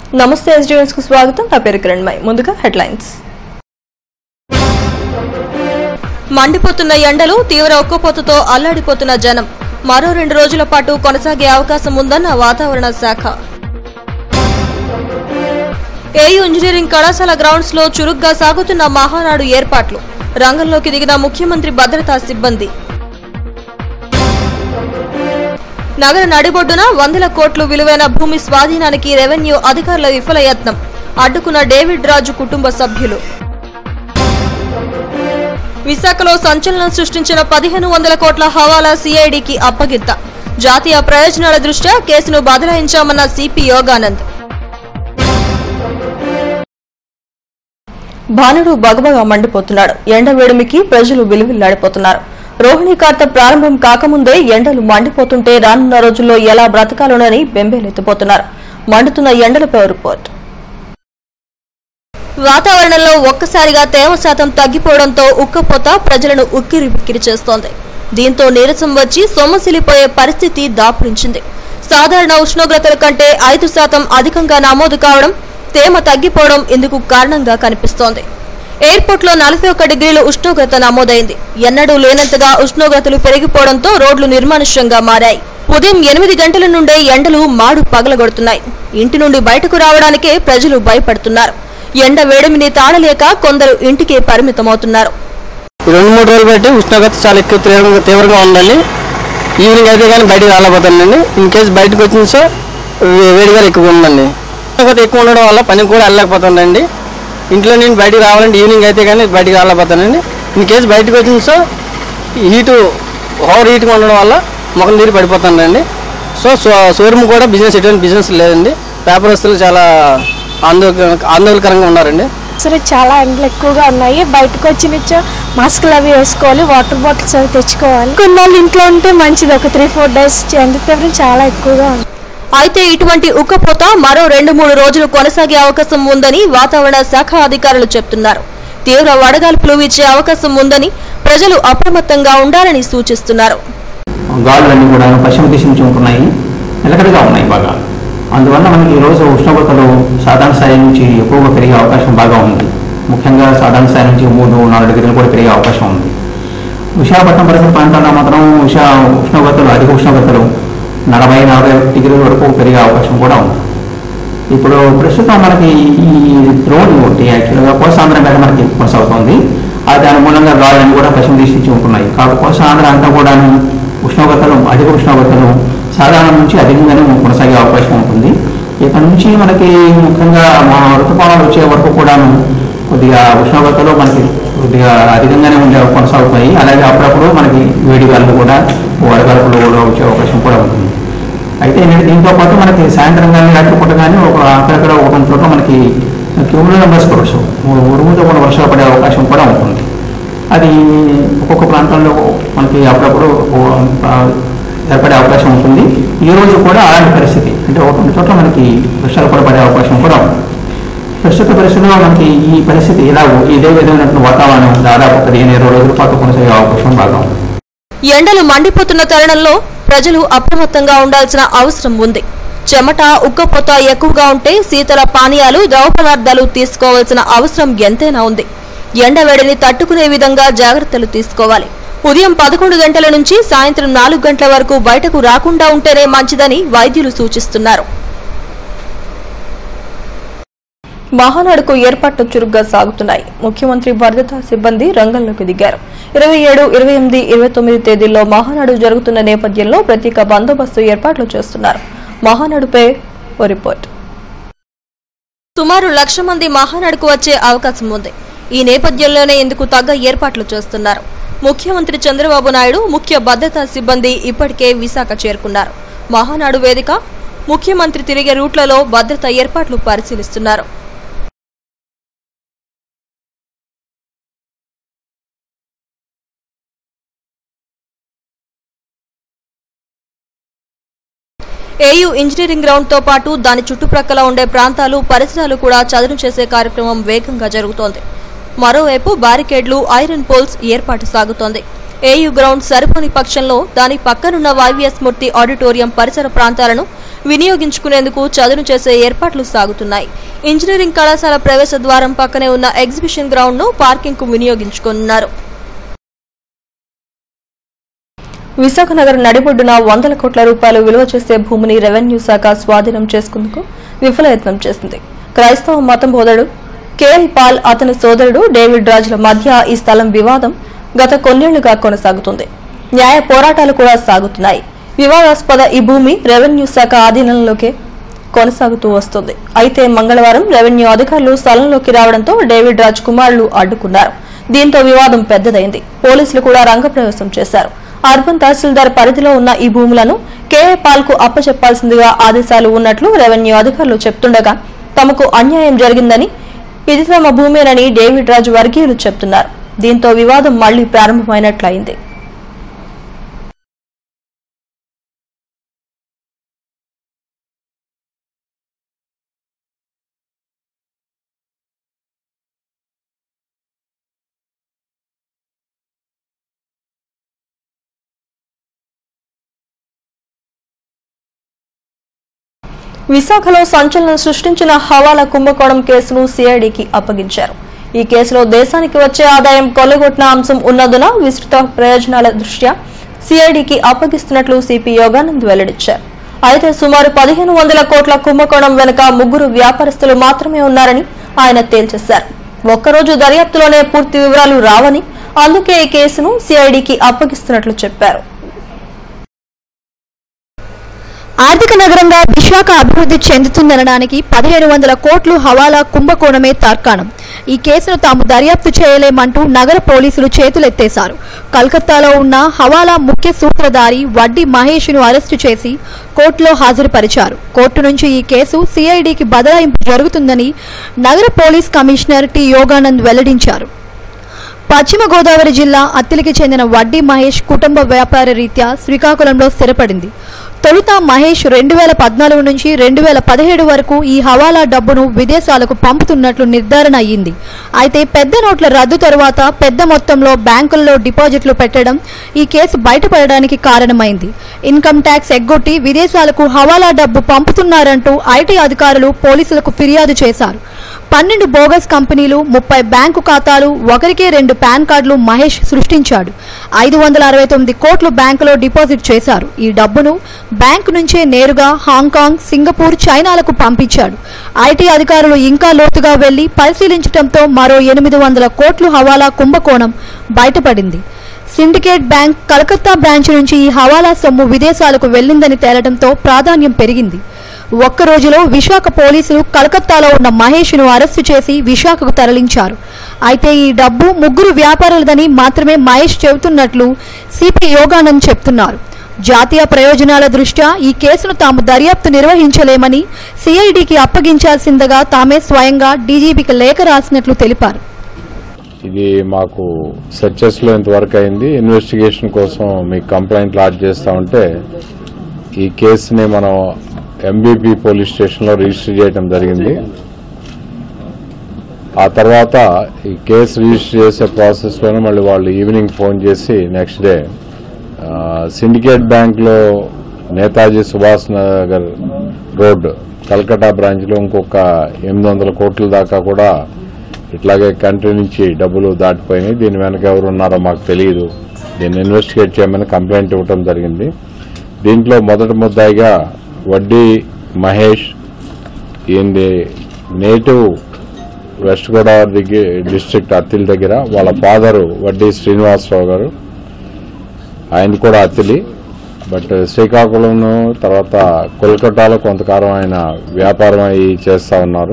నమస్తే ఎస్డీఎన్స్ కు స్వాగతం నా పేరు కిరణ్మయ్ ముందుగా హెడ్లైన్స్ మండిపోతున్న ఎండలు తీవ్ర ఒక్కపోతతో అల్లాడిపోతున్న జనం మరో రెండు రోజుల పాటు కొనసాగే అవకాశం ఉందన్న వాతావరణ శాఖ ఏయూ ఇంజనీరింగ్ కళాశాల గ్రౌండ్స్ లో చురుగ్గా సాగుతున్న మహానాడు ఏర్పాట్లు రంగంలోకి దిగిన ముఖ్యమంత్రి భద్రతా సిబ్బంది నగర నడిబొడ్డున వందల కోట్లు విలువైన భూమి స్వాధీనానికి రెవెన్యూ అధికారుల విఫల యత్నం అడ్డుకున్న డేవిడ్ రాజు కుటుంబ సభ్యులు విశాఖలో సంచలనం సృష్టించిన పదిహేను వందల కోట్ల హవాలా సిఐడికి అప్పగిత్త జాతీయ ప్రయోజనాల దృష్ట్యా కేసును బదలాయించామన్న సిపి యోగానంద్ భానుడు బగబగా మండిపోతున్నాడు ఎండ వేడిమికి ప్రజలు విలువిల్లాడిపోతున్నారు రోహిణి కార్త ప్రారంభం కాకముందే ఎండలు మండిపోతుంటే రానున్న రోజుల్లో ఎలా బ్రతకాలోనని బెంబేలెత్తిపోతున్నారు మండుతున్న ఎండలపై రిపోర్ట్ వాతావరణంలో ఒక్కసారిగా తేమ శాతం తగ్గిపోవడంతో ఉక్కపోత ప్రజలను ఉక్కిరి బిక్కిరి చేస్తోంది దీంతో నీరసం వచ్చి సొమ్మసిలిపోయే పరిస్థితి దాపురించింది సాధారణ ఉష్ణోగ్రతల కంటే ఐదు శాతం అధికంగా నమోదు కావడం తేమ తగ్గిపోవడం ఇందుకు కారణంగా కనిపిస్తోంది ఎయిర్పోర్ట్ లో నలభై ఒక్క డిగ్రీల ఉష్ణోగ్రత నమోదైంది ఎన్నడూ లేనంతగా ఉష్ణోగ్రతలు పెరిగిపోవడంతో రోడ్లు నిర్మానుష్యంగా మారాయి ఉదయం ఎనిమిది గంటల నుండే ఎండలు మాడు పగలగొడుతున్నాయి ఇంటి నుండి బయటకు రావడానికే ప్రజలు భయపడుతున్నారు ఎండ వేడిమిని తాళలేక కొందరు ఇంటికే పరిమితమవుతున్నారు ఈ రెండు మూడు రోజులు బట్టి ఉష్ణోగ్రత చాలా ఎక్కువ తీవ్రంగా తీవ్రంగా ఉండాలి ఈవినింగ్ అయితే కానీ బయటికి రాలేకపోతానండి ఇన్ కేసు బయటకు వచ్చిన సో వే- వేడిగా ఎక్కువ ఉందండి ఉష్ణోగ్రత ఎక్కువ ఉండడం వల్ల పని కూడా వెళ్ళలేకపోతానండి ఇంట్లో నేను బయటికి రావాలంటే ఈవినింగ్ అయితే కానీ బయటికి రాలేకపోతానండి ఇన్ కేసు బయటకు వచ్చిన సో హీటు ఓవర్ హీట్గా ఉండడం వల్ల మొఖం నీరు పడిపోతానండి సో షోరూమ్ కూడా బిజినెస్ ఎటువంటి బిజినెస్ లేదండి వ్యాపారస్తులు చాలా ఆందోళన ఆందోళనకరంగా ఉన్నారండి సరే చాలా ఎండలు ఎక్కువగా ఉన్నాయి బయటకు వచ్చి నుంచో మాస్కులు అవి వేసుకోవాలి వాటర్ బాటిల్స్ అవి తెచ్చుకోవాలి కొన్నాళ్ళు ఇంట్లో ఉంటే మంచిది ఒక త్రీ ఫోర్ డేస్ ఎండ తీవ్రం చాలా ఎక్కువగా ఉంది అయితే ఇటువంటి ఉక్కపోత మరో రెండు మూడు రోజులు కొనసాగే అవకాశం ఉందని వాతావరణ శాఖ అధికారులు చెప్తున్నారు తీవ్ర వడగాల్పులు వీచే అవకాశం ఉందని ప్రజలు అప్రమత్తంగా ఉండాలని సూచిస్తున్నారు గాలులన్నీ కూడా పశ్చిమ దిశ నుంచి ఉంటున్నాయి నిలకడగా ఉన్నాయి బాగా అందువల్ల మనకి ఈరోజు ఉష్ణోగ్రతలు సాధారణ స్థాయి నుంచి ఎక్కువగా పెరిగే అవకాశం బాగా ఉంది ముఖ్యంగా సాధారణ స్థాయి నుంచి మూడు నాలుగు డిగ్రీలు కూడా పెరిగే అవకాశం ఉంది విశాఖపట్నం పరిసర ప్రాంతాల్లో మాత్రం ఉషా ఉష్ణోగ్రతలు అధిక ఉష్ణోగ్రతలు నలభై నలభై డిగ్రీల వరకు పెరిగే అవకాశం కూడా ఉంది ఇప్పుడు ప్రస్తుతం మనకి ఈ ద్రోణి ఒకటి యాక్చువల్గా కోసాంధ్ర మీద మనకి కొనసాగుతుంది ఆ దాని మూలంగా గాలులన్నీ కూడా పశ్చిమ దిశ నుంచి ఉంటున్నాయి కాబట్టి కోసాంధ్ర అంతా కూడా ఉష్ణోగ్రతలు అధిక ఉష్ణోగ్రతలు సాధారణం నుంచి అధికంగానే కొనసాగే అవకాశం ఉంటుంది ఇక్కడ నుంచి మనకి ముఖ్యంగా మా ఋతుపవనాలు వచ్చే వరకు కూడాను కొద్దిగా ఉష్ణోగ్రతలు మనకి కొద్దిగా అధికంగానే ఉండే కొనసాగుతాయి అలాగే అప్పుడప్పుడు మనకి వేడి గాలులు కూడా వడగలుపులు కూడా వచ్చే అవకాశం కూడా ఉంటుంది అయితే ఏంటంటే దీంతో పాటు మనకి సాయంత్రం కానీ రాత్రి పూట కానీ ఒక అక్కడక్కడ ఒక కొన్ని చోట్ల మనకి క్యూములో నెంబర్స్ పడవచ్చు ఉరుముతో కూడా వర్షాలు పడే అవకాశం కూడా ఉంటుంది అది ఒక్కొక్క ప్రాంతంలో మనకి అప్పుడప్పుడు ఆ, ఏర్పడే అవకాశం ఉంటుంది ఈ రోజు కూడా అలాంటి పరిస్థితి అంటే ఒక రెండు చోట్ల మనకి వర్షాలు కూడా పడే అవకాశం కూడా ఉంది ప్రస్తుత పరిస్థితిలో మనకి ఈ పరిస్థితి ఇలా ఇదే విధమైనటువంటి వాతావరణం దాదాపు పదిహేను ఇరవై రోజుల పాటు కొనసాగే అవకాశం బాగా ఉంది ఎండలు మండిపోతున్న తరుణంలో ప్రజలు అప్రమత్తంగా ఉండాల్సిన అవసరం ఉంది చెమట ఉక్కపోత ఎక్కువగా ఉంటే శీతల పానీయాలు ద్రవ పదార్థాలు తీసుకోవాల్సిన అవసరం ఎంతైనా ఉంది ఎండ వేడిని తట్టుకునే విధంగా జాగ్రత్తలు తీసుకోవాలి ఉదయం పదకొండు గంటల నుంచి సాయంత్రం నాలుగు గంటల వరకు బయటకు రాకుండా ఉంటేనే మంచిదని వైద్యులు సూచిస్తున్నారు మహానాడుకు ఏర్పాట్లు చురుగ్గా సాగుతున్నాయి ముఖ్యమంత్రి భద్రతా సిబ్బంది రంగంలోకి దిగారు ఇరవై ఏడు ఇరవై ఎనిమిది ఇరవై తొమ్మిది తేదీల్లో మహానాడు జరుగుతున్న నేపథ్యంలో ప్రత్యేక బందోబస్తు ఏర్పాట్లు చేస్తున్నారు మహానాడుపై ఓ రిపోర్ట్ సుమారు లక్ష మంది మహానాడుకు వచ్చే అవకాశం ఉంది ఈ నేపథ్యంలోనే ఇందుకు తగ్గ ఏర్పాట్లు చేస్తున్నారు ముఖ్యమంత్రి చంద్రబాబు నాయుడు ముఖ్య భద్రతా సిబ్బంది ఇప్పటికే విశాఖ చేరుకున్నారు మహానాడు వేదిక ముఖ్యమంత్రి తిరిగే రూట్లలో భద్రతా ఏర్పాట్లు పరిశీలిస్తున్నారు ఏయూ ఇంజనీరింగ్ గ్రౌండ్ తో పాటు దాని చుట్టుప్రక్కల ఉండే ప్రాంతాలు పరిసరాలు కూడా చదును చేసే కార్యక్రమం వేగంగా జరుగుతోంది మరోవైపు బారికేడ్లు ఐరన్ పోల్స్ ఏర్పాటు సాగుతోంది ఏయూ గ్రౌండ్ సరిపోని పక్షంలో దాని పక్కనున్న వైవిఎస్ మూర్తి ఆడిటోరియం పరిసర ప్రాంతాలను వినియోగించుకునేందుకు చదును చేసే ఏర్పాట్లు సాగుతున్నాయి ఇంజనీరింగ్ కళాశాల ప్రవేశ ద్వారం పక్కనే ఉన్న ఎగ్జిబిషన్ గ్రౌండ్ ను పార్కింగ్ కు వినియోగించుకోనున్నారు విశాఖ నగరం నడిబొడ్డున వందల కోట్ల రూపాయలు విలువ చేసే భూమిని రెవెన్యూ శాఖ స్వాధీనం చేసుకుందుకు విఫలయత్నం చేసింది క్రైస్తవ మతం బోధడు కేఎల్ పాల్ అతని సోదరుడు డేవిడ్ రాజుల మధ్య ఈ స్థలం వివాదం గత కొన్నేళ్లుగా కొనసాగుతుంది న్యాయ పోరాటాలు కూడా సాగుతున్నాయి వివాదాస్పద ఈ భూమి రెవెన్యూ శాఖ ఆధీనంలోకే కొనసాగుతూ వస్తుంది అయితే మంగళవారం రెవెన్యూ అధికారులు స్థలంలోకి రావడంతో డేవిడ్ రాజ్ కుమారులు అడ్డుకున్నారు దీంతో వివాదం పెద్దదైంది పోలీసులు కూడా రంగప్రవేశం చేశారు అర్బన్ తహసీల్దార్ పరిధిలో ఉన్న ఈ భూములను కేఏ పాల్ కు అప్పచెప్పాల్సిందిగా ఆదేశాలు ఉన్నట్లు రెవెన్యూ అధికారులు చెప్తుండగా తమకు అన్యాయం జరిగిందని ఇది తమ భూమేనని డేవిడ్ రాజు వర్గీయులు చెప్తున్నారు దీంతో వివాదం మళ్లీ ప్రారంభమైనట్లయింది విశాఖలో సంచలనం సృష్టించిన హవాలా కుంభకోణం కేసును సిఐడికి అప్పగించారు ఈ కేసులో దేశానికి వచ్చే ఆదాయం కొల్లగొట్టిన అంశం ఉన్నందున విస్తృత ప్రయోజనాల దృష్ట్యా సిఐడికి అప్పగిస్తున్నట్లు సిపి యోగానంద్ వెల్లడించారు అయితే సుమారు పదిహేను వందల కోట్ల కుంభకోణం వెనుక ముగ్గురు వ్యాపారస్తులు మాత్రమే ఉన్నారని ఆయన తేల్చేశారు ఒక్కరోజు దర్యాప్తులోనే పూర్తి వివరాలు రావని అందుకే ఈ కేసును సిఐడికి అప్పగిస్తున్నట్లు చెప్పారు ఆర్థిక నగరంగా విశాఖ అభివృద్ధి చెందుతుందనడానికి పదిహేను వందల కోట్లు హవాలా కుంభకోణమే తార్కాణం ఈ కేసును తాము దర్యాప్తు చేయలేమంటూ నగర పోలీసులు చేతులెత్తేశారు కలకత్తాలో ఉన్న హవాలా ముఖ్య సూత్రధారి వడ్డీ మహేష్ను అరెస్టు చేసి కోర్టులో హాజరుపరిచారు కోర్టు నుంచి ఈ కేసు సిఐడికి బదలాయింపు జరుగుతుందని నగర పోలీస్ కమిషనర్ టి యోగానంద్ వెల్లడించారు పశ్చిమ గోదావరి జిల్లా అత్తిలికి చెందిన వడ్డీ మహేష్ కుటుంబ వ్యాపార రీత్యా శ్రీకాకుళంలో స్థిరపడింది తొలుత మహేష్ రెండు వేల పద్నాలుగు నుంచి రెండు వేల పదిహేడు వరకు ఈ హవాలా డబ్బును విదేశాలకు పంపుతున్నట్లు నిర్ధారణ అయ్యింది అయితే పెద్ద నోట్ల రద్దు తరువాత పెద్ద మొత్తంలో బ్యాంకుల్లో డిపాజిట్లు పెట్టడం ఈ కేసు బయటపడడానికి కారణమైంది ఇన్కమ్ ట్యాక్స్ ఎగ్గొట్టి విదేశాలకు హవాలా డబ్బు పంపుతున్నారంటూ ఐటీ అధికారులు పోలీసులకు ఫిర్యాదు చేశారు పన్నెండు బోగస్ కంపెనీలు ముప్పై బ్యాంకు ఖాతాలు ఒకరికే రెండు పాన్ కార్డులు మహేష్ సృష్టించాడు ఐదు వందల అరవై తొమ్మిది కోట్లు బ్యాంకులో డిపాజిట్ చేశారు ఈ డబ్బును బ్యాంకు నుంచే నేరుగా హాంకాంగ్ సింగపూర్ చైనాలకు పంపించాడు ఐటీ అధికారులు ఇంకా లోతుగా వెళ్లి పరిశీలించడంతో మరో ఎనిమిది వందల కోట్లు హవాలా కుంభకోణం బయటపడింది సిండికేట్ బ్యాంక్ కలకత్తా బ్రాంచ్ నుంచి ఈ హవాలా సొమ్ము విదేశాలకు వెళ్లిందని తేలడంతో ప్రాధాన్యం పెరిగింది ఒక్క రోజులో విశాఖ పోలీసులు కలకత్తాలో ఉన్న మహేష్ను అరెస్టు చేసి విశాఖకు తరలించారు అయితే ఈ డబ్బు ముగ్గురు వ్యాపారులదని మాత్రమే మహేష్ చెబుతున్నట్లు సిపి యోగానంద్ చెప్తున్నారు జాతీయ ప్రయోజనాల దృష్ట్యా ఈ కేసును తాము దర్యాప్తు నిర్వహించలేమని సిఐడికి అప్పగించాల్సిందిగా తామే స్వయంగా డీజీపీకి లేఖ రాసినట్లు తెలిపారు ఇది మాకు సెర్చెస్లో ఇంతవరకు అయింది ఇన్వెస్టిగేషన్ కోసం మీకు కంప్లైంట్ లాడ్జ్ చేస్తా ఉంటే ఈ కేసుని మనం ఎంబీపీ పోలీస్ స్టేషన్లో రిజిస్టర్ చేయడం జరిగింది ఆ తర్వాత ఈ కేసు రిజిస్టర్ చేసే ప్రాసెస్లోనే మళ్ళీ వాళ్ళు ఈవినింగ్ ఫోన్ చేసి నెక్స్ట్ డే సిండికేట్ బ్యాంక్లో నేతాజీ సుభాష్ నగర్ రోడ్ కల్కటా బ్రాంచ్లో ఇంకొక ఎనిమిది వందల కోట్ల దాకా కూడా ఇట్లాగే కంట్రీ నుంచి డబ్బులు దాటిపోయినాయి దీని వెనక ఎవరు ఉన్నారో మాకు తెలియదు దీన్ని ఇన్వెస్టిగేట్ చేయమని కంప్లైంట్ ఇవ్వడం జరిగింది దీంట్లో మొదటి ముద్దాయిగా వడ్డీ మహేష్ ఈయనది నేటివ్ వెస్ట్ గోదావరి దగ్గర డిస్ట్రిక్ట్ అత్తిలి దగ్గర వాళ్ళ ఫాదరు వడ్డీ శ్రీనివాసరావు గారు ఆయన కూడా అత్తిలి బట్ శ్రీకాకుళం తర్వాత కోల్కతాలో కొంతకాలం ఆయన వ్యాపారం అయి చేస్తా ఉన్నారు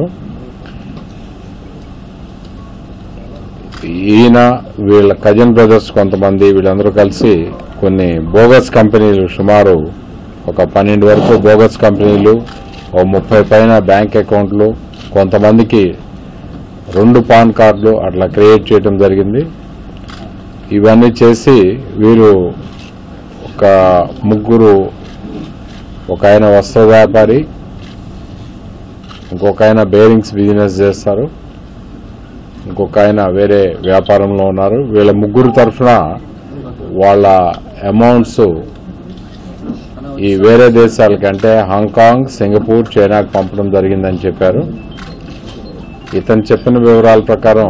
ఈయన వీళ్ళ కజిన్ బ్రదర్స్ కొంతమంది వీళ్ళందరూ కలిసి కొన్ని బోగస్ కంపెనీలు సుమారు ఒక పన్నెండు వరకు బోగస్ కంపెనీలు ఓ ముప్పై పైన బ్యాంక్ అకౌంట్లు కొంతమందికి రెండు పాన్ కార్డులు అట్లా క్రియేట్ చేయడం జరిగింది ఇవన్నీ చేసి వీరు ఒక ముగ్గురు ఒక ఆయన వస్త్ర వ్యాపారి ఇంకొక ఆయన బేరింగ్స్ బిజినెస్ చేస్తారు ఇంకొక ఆయన వేరే వ్యాపారంలో ఉన్నారు వీళ్ళ ముగ్గురు తరఫున వాళ్ళ అమౌంట్స్ ఈ వేరే దేశాలకంటే హాంకాంగ్ సింగపూర్ చైనాకు పంపడం జరిగిందని చెప్పారు ఇతను చెప్పిన వివరాల ప్రకారం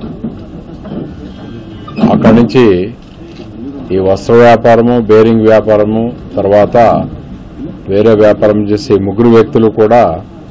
అక్కడి నుంచి ఈ వస్త్ర వ్యాపారము బేరింగ్ వ్యాపారము తర్వాత వేరే వ్యాపారం చేసే ముగ్గురు వ్యక్తులు కూడా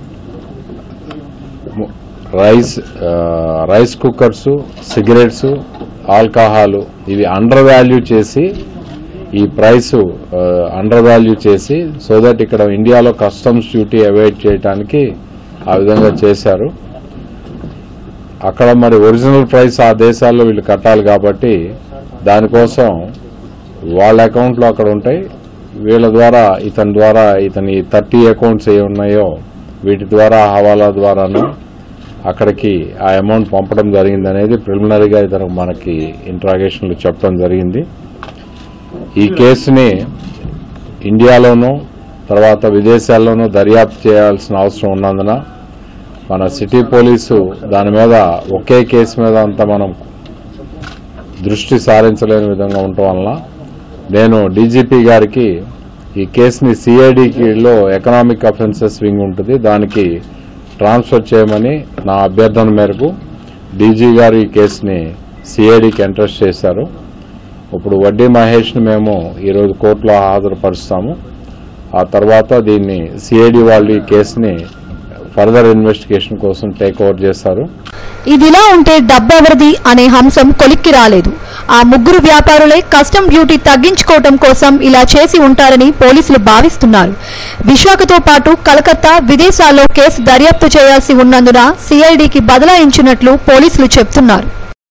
ము- రైస్ ఆ, రైస్ కుక్కర్స్ సిగరెట్స్ ఆల్కహాల్ ఇవి అండర్ వాల్యూ చేసి ఈ ప్రైస్ ఆ, అండర్ వాల్యూ చేసి సో దట్ ఇక్కడ ఇండియాలో కస్టమ్స్ డ్యూటీ అవాయిడ్ చేయడానికి ఆ విధంగా చేశారు అక్కడ మరి ఒరిజినల్ ప్రైస్ ఆ దేశాల్లో వీళ్ళు కట్టాలి కాబట్టి దానికోసం వాళ్ళ అకౌంట్లో అక్కడ ఉంటాయి వీళ్ళ ద్వారా ఇతని ద్వారా ఇతని థర్టీ అకౌంట్స్ ఏ ఉన్నాయో వీటి ద్వారా హవాలా ద్వారాను అక్కడికి ఆ అమౌంట్ పంపడం జరిగింది అనేది ప్రిలిమినరీగా ఇతను మనకి ఇంట్రాగేషన్లో చెప్పడం జరిగింది ఈ కేసుని ఇండియాలోనూ తర్వాత విదేశాల్లోనూ దర్యాప్తు చేయాల్సిన అవసరం ఉన్నందున మన సిటీ పోలీసు దాని మీద ఒకే కేసు మీద అంతా మనం దృష్టి సారించలేని విధంగా ఉండటం వలన నేను డీజీపీ గారికి ఈ కేసుని సిఐడిలో ఎకనామిక్ అఫెన్సెస్ వింగ్ ఉంటుంది దానికి ట్రాన్స్ఫర్ చేయమని నా అభ్యర్థన మేరకు డీజీ గారు ఈ కేసుని సిఐడికి ఎంట్రస్ట్ చేశారు ఇప్పుడు వడ్డీ మహేష్ని మేము ఈరోజు కోర్టులో హాజరుపరుస్తాము ఆ తర్వాత దీన్ని సిఐడి వాళ్ళు ఈ కేసుని ఫర్దర్ ఇన్వెస్టిగేషన్ కోసం టేక్ ఓవర్ చేస్తారు ఇదిలా ఉంటే డబ్బెవరిది అనే హంసం కొలిక్కి రాలేదు ఆ ముగ్గురు వ్యాపారులే కస్టమ్ డ్యూటీ తగ్గించుకోవటం కోసం ఇలా చేసి ఉంటారని పోలీసులు భావిస్తున్నారు విశాఖతో పాటు కలకత్తా విదేశాల్లో కేసు దర్యాప్తు చేయాల్సి ఉన్నందున సిఐడికి బదలాయించినట్లు పోలీసులు చెప్తున్నారు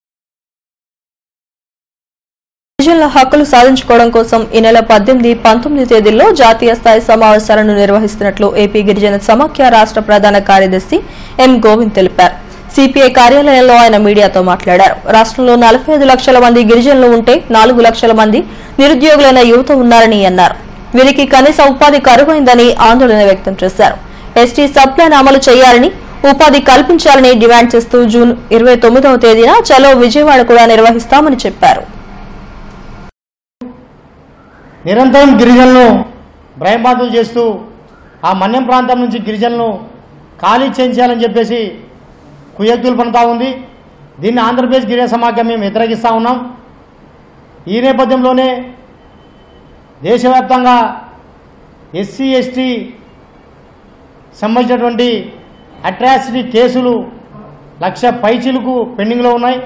గిరిజనుల హక్కులు సాధించుకోవడం కోసం ఈ నెల పద్దెనిమిది పంతొమ్మిది తేదీల్లో జాతీయ స్థాయి సమావేశాలను నిర్వహిస్తున్నట్లు ఏపీ గిరిజన సమాఖ్య రాష్ట్ర ప్రధాన కార్యదర్శి ఎం గోవింద్ తెలిపారు సిపిఐ కార్యాలయంలో ఆయన మీడియాతో మాట్లాడారు రాష్ట్రంలో నలభై ఐదు లక్షల మంది గిరిజనులు ఉంటే నాలుగు లక్షల మంది నిరుద్యోగులైన యువత ఉన్నారని అన్నారు వీరికి కనీస ఉపాధి కరువైందని ఆందోళన వ్యక్తం చేశారు ఎస్టీ సబ్ ప్లాన్ అమలు చేయాలని ఉపాధి కల్పించాలని డిమాండ్ చేస్తూ జూన్ ఇరవై తొమ్మిదవ తేదీన చలో విజయవాడ కూడా నిర్వహిస్తామని చెప్పారు నిరంతరం గిరిజనులను భయబాధలు చేస్తూ ఆ మన్యం ప్రాంతం నుంచి గిరిజనులను ఖాళీ చేయించాలని చెప్పేసి కుయత్తులు పడుతూ ఉంది దీన్ని ఆంధ్రప్రదేశ్ గిరిజన సమాఖ్య మేము వ్యతిరేకిస్తూ ఉన్నాం ఈ నేపథ్యంలోనే దేశవ్యాప్తంగా ఎస్సీ ఎస్టీ సంబంధించినటువంటి అట్రాసిటీ కేసులు లక్ష పైచిలకు పెండింగ్లో ఉన్నాయి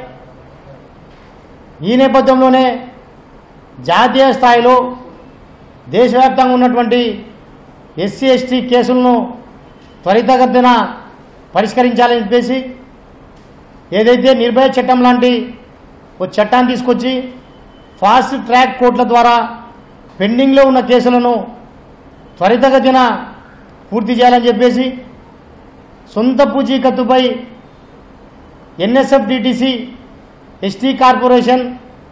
ఈ నేపథ్యంలోనే జాతీయ స్థాయిలో దేశవ్యాప్తంగా ఉన్నటువంటి ఎస్సీ ఎస్టీ కేసులను త్వరితగతిన పరిష్కరించాలని చెప్పేసి ఏదైతే నిర్భయ చట్టం లాంటి ఓ చట్టాన్ని తీసుకొచ్చి ఫాస్ట్ ట్రాక్ కోర్టుల ద్వారా పెండింగ్లో ఉన్న కేసులను త్వరితగతిన పూర్తి చేయాలని చెప్పేసి సొంత పూచీకత్తుపై ఎన్ఎస్ఎఫ్ డిటిసి ఎస్టీ కార్పొరేషన్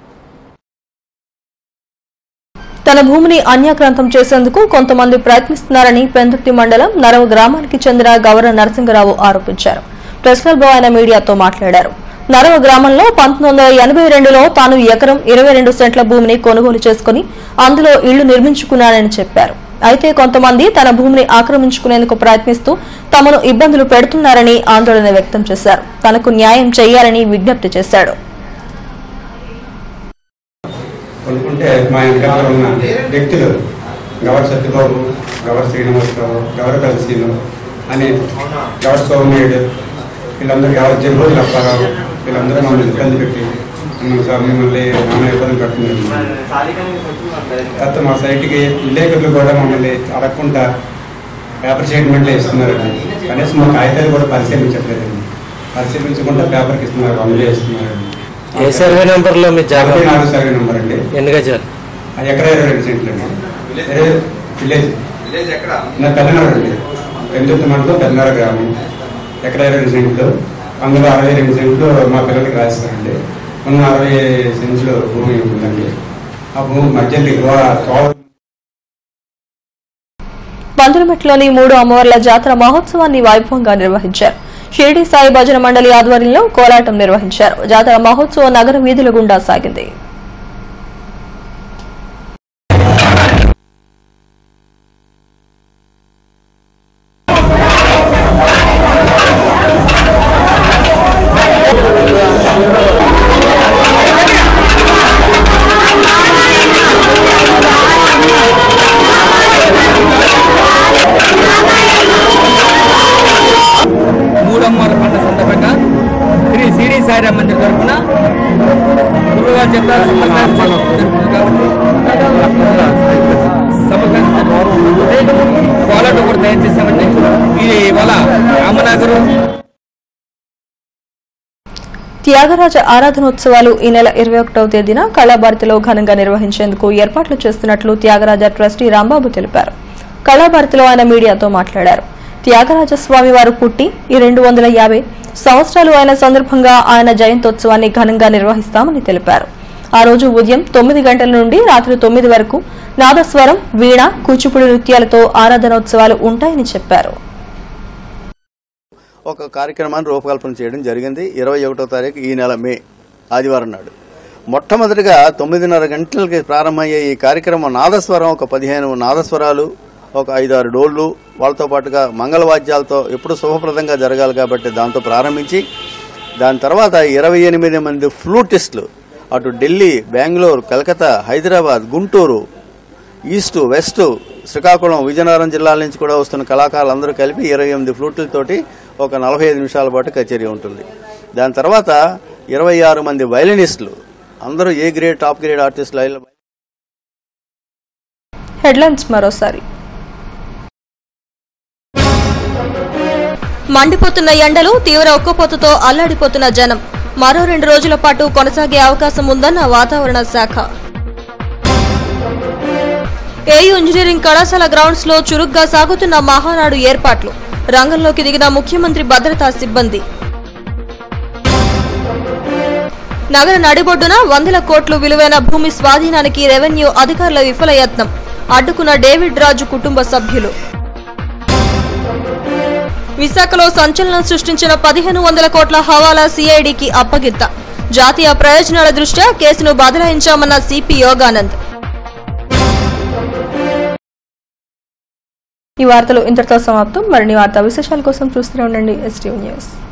తన భూమిని అన్యాక్రాంతం చేసేందుకు కొంతమంది ప్రయత్నిస్తున్నారని పెందుర్తి మండలం నరవ గ్రామానికి చెందిన గౌర నరసింగరావు ఆరోపించారు ప్రెస్ క్లబ్ లో ఆయన మీడియాతో మాట్లాడారు నరవ గ్రామంలో పంతొమ్మిది వందల ఎనభై రెండులో తాను ఎకరం ఇరవై రెండు సెంట్ల భూమిని కొనుగోలు చేసుకుని అందులో ఇళ్లు నిర్మించుకున్నానని చెప్పారు అయితే కొంతమంది తన భూమిని ఆక్రమించుకునేందుకు ప్రయత్నిస్తూ తమను ఇబ్బందులు పెడుతున్నారని ఆందోళన వ్యక్తం చేశారు తనకు న్యాయం చేయాలని విజ్ఞప్తి చేశాడు కొనుక్కుంటే మా వెనకాల ఉన్న వ్యక్తులు గవర్ సత్యబాబు గవర్ శ్రీనివాసరావు గవర్ కలసీను అని గవర్ సోమనాయుడు వీళ్ళందరూ గవర్ జంబూరు లప్పారావు వీళ్ళందరూ మమ్మల్ని ఇబ్బంది పెట్టి "ఉమ్, సార్ మిమ్మల్ని నాన్న ఇబ్బంది పెడుతున్నారు తర్వాత మా సైట్కి విలేకరులు కూడా మమ్మల్ని అడగకుండా పేపర్ స్టేట్మెంట్లు ఇస్తున్నారండి కనీసం మా కాగితాలు కూడా పరిశీలించట్లేదండి పరిశీలించకుండా పేపర్కి ఇస్తున్నారు అమలు చేస్తున్నారండి ఏ సర్వే నెంబర్లో మీ యాభై జాగ్రత్త నాలుగు సర్వే నెంబర్ అండి ఎన్ని గజాలు అది ఎకరా ఇరవై రెండు సెంట్లు అండి ఏ విలేజ్ నా పెద్దనాడు అండి పెందుర్తి మండలం పెద్దనాడు గ్రామం ఎకరా ఇరవై రెండు సెంట్లు అందులో అరవై రెండు సెంట్లు మా పిల్లలకి రాస్తారండి ఉన్న అరవై సెంట్లు భూమి ఉందండి ఆ భూమి మధ్యలో గోడ తోవ పందులమెట్లోని మూడు అమ్మవార్ల జాతర మహోత్సవాన్ని వైభవంగా నిర్వహించారు షిరిడి సాయి భజన మండలి ఆధ్వర్యంలో కోలాటం నిర్వహించారు జాతర మహోత్సవం నగర వీధుల గుండా సాగింది వాలెట్ ఒకటి తయారు చేసామండి ఇది ఇవాళ రామనగరం త్యాగరాజ ఆరాధనోత్సవాలు ఈ నెల ఇరవై ఒకటవ తేదీన కళాభారతిలో ఘనంగా నిర్వహించేందుకు ఏర్పాట్లు చేస్తున్నట్లు త్యాగరాజ ట్రస్టీ రాంబాబు తెలిపారు కళాభారతిలో ఆయన మీడియాతో మాట్లాడారు త్యాగరాజ స్వామి వారు పుట్టి ఈ రెండు వందల యాభై సంవత్సరాలు అయిన సందర్భంగా ఆయన జయంతోత్సవాన్ని ఘనంగా నిర్వహిస్తామని తెలిపారు ఆ రోజు ఉదయం తొమ్మిది గంటల నుండి రాత్రి తొమ్మిది వరకు నాదస్వరం వీణ కూచిపూడి నృత్యాలతో ఆరాధనోత్సవాలు ఉంటాయని చెప్పారు ఒక కార్యక్రమాన్ని రూపకల్పన చేయడం జరిగింది ఇరవై ఒకటో తారీఖు ఈ నెల మే ఆదివారం నాడు మొట్టమొదటిగా తొమ్మిదిన్నర గంటలకి ప్రారంభమయ్యే ఈ కార్యక్రమం నాదస్వరం ఒక పదిహేను నాదస్వరాలు ఒక ఐదారు డోళ్లు వాళ్ళతో పాటుగా మంగళవాద్యాలతో ఎప్పుడు శుభప్రదంగా జరగాలి కాబట్టి దాంతో ప్రారంభించి దాని తర్వాత ఇరవై ఎనిమిది మంది ఫ్లూటిస్టులు అటు ఢిల్లీ బెంగళూరు కలకత్తా హైదరాబాద్ గుంటూరు ఈస్ట్ వెస్ట్ శ్రీకాకుళం విజయనగరం జిల్లాల నుంచి కూడా వస్తున్న కళాకారులందరూ కలిపి ఇరవై ఎనిమిది ఫ్లూట్లతోటి ఒక నలభై ఐదు నిమిషాల పాటు కచేరీ ఉంటుంది దాని తర్వాత ఇరవై ఆరు మంది వైలినిస్టులు అందరూ ఏ గ్రేడ్ టాప్ గ్రేడ్ ఆర్టిస్టులు అయిన హెడ్లైన్స్ మరోసారి మండిపోతున్న ఎండలు తీవ్ర ఉక్కపోతతో అల్లాడిపోతున్న జనం మరో రెండు రోజుల పాటు కొనసాగే అవకాశం ఉందన్న వాతావరణ శాఖ ఏయూ ఇంజనీరింగ్ కళాశాల గ్రౌండ్స్ లో చురుగ్గా సాగుతున్న మహానాడు ఏర్పాట్లు రంగంలోకి దిగిన ముఖ్యమంత్రి భద్రతా సిబ్బంది నగర నడిబొడ్డున వందల కోట్లు విలువైన భూమి స్వాధీనానికి రెవెన్యూ అధికారుల విఫల యత్నం అడ్డుకున్న డేవిడ్ రాజు కుటుంబ సభ్యులు విశాఖలో సంచలనం సృష్టించిన పదిహేను వందల కోట్ల హవాలా సిఐడికి అప్పగిత్త జాతీయ ప్రయోజనాల దృష్ట్యా కేసును బదలాయించామన్న సిపి యోగానంద్ ఈ వార్తలు ఇంతటితో సమాప్తం మరిన్ని వార్తా విశేషాల కోసం చూస్తూనే ఉండండి ఎస్టీవీ న్యూస్